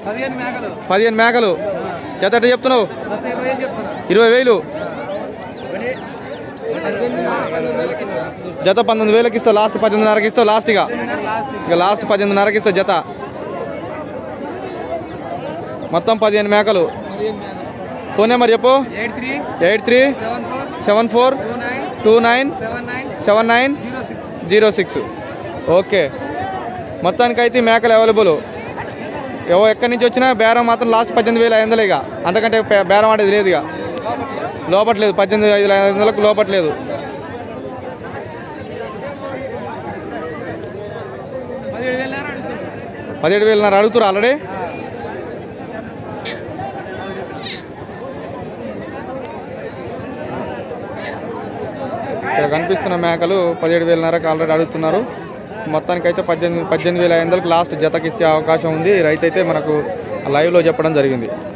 పదిహేను మేకలు పదిహేను మేకలు జత ఎట్ట చెప్తున్నావు గత ఇరవై ఏం చెప్తున్నా ఇరవై వేలు పద్దెనిమిదిన్నర పన్నెండు వేలకి ఇస్తా జత పంతొమ్మిది వేలకి ఇస్తావు లాస్ట్ పద్దెనిమిదిన్నరకి ఇస్తావు లాస్ట్ ఇక పద్దెనిమిదిన్నర లాస్ట్ ఇక లాస్ట్ పద్దెనిమిదిన్నరకి ఇస్తావు జత మొత్తం పదిహేను మేకలు పదిహేను మేకలు ఫోన్ నెంబర్ చెప్పు eight three eight three seven four seven four two nine two nine seven nine seven nine zero six zero six okay మొత్తానికైతే ఈ మేకలు అవైలబుల్ ఏవో ఎక్కడి నుంచి వచ్చినా బేరం మాత్రం లాస్ట్ పద్దెనిమిది వేల ఐదు వందలు ఇక అంతకంటే పే- బేరం అనేది లేదు ఇక లోపట్లేదు పద్దెనిమిది ఐదు ఐదు వందలకు లోపట్లేదు పదిహేడు వేల అడుగుతుంది పదిహేడు వేలున్నర అడుగుతారు ఆల్రెడీ ఇక్కడ కనిపిస్తున్న మేకలు పదిహేడు వేలన్నరకు ఆల్రెడీ అడుగుతున్నారు మొత్తానికి అయితే పద్దెనిమిది పద్దెనిమిది వేల ఐదు వందలకు లాస్ట్ జతకి ఇచ్చే అవకాశం ఉంది రైతు అయితే మనకు లైవ్లో చెప్పడం జరిగింది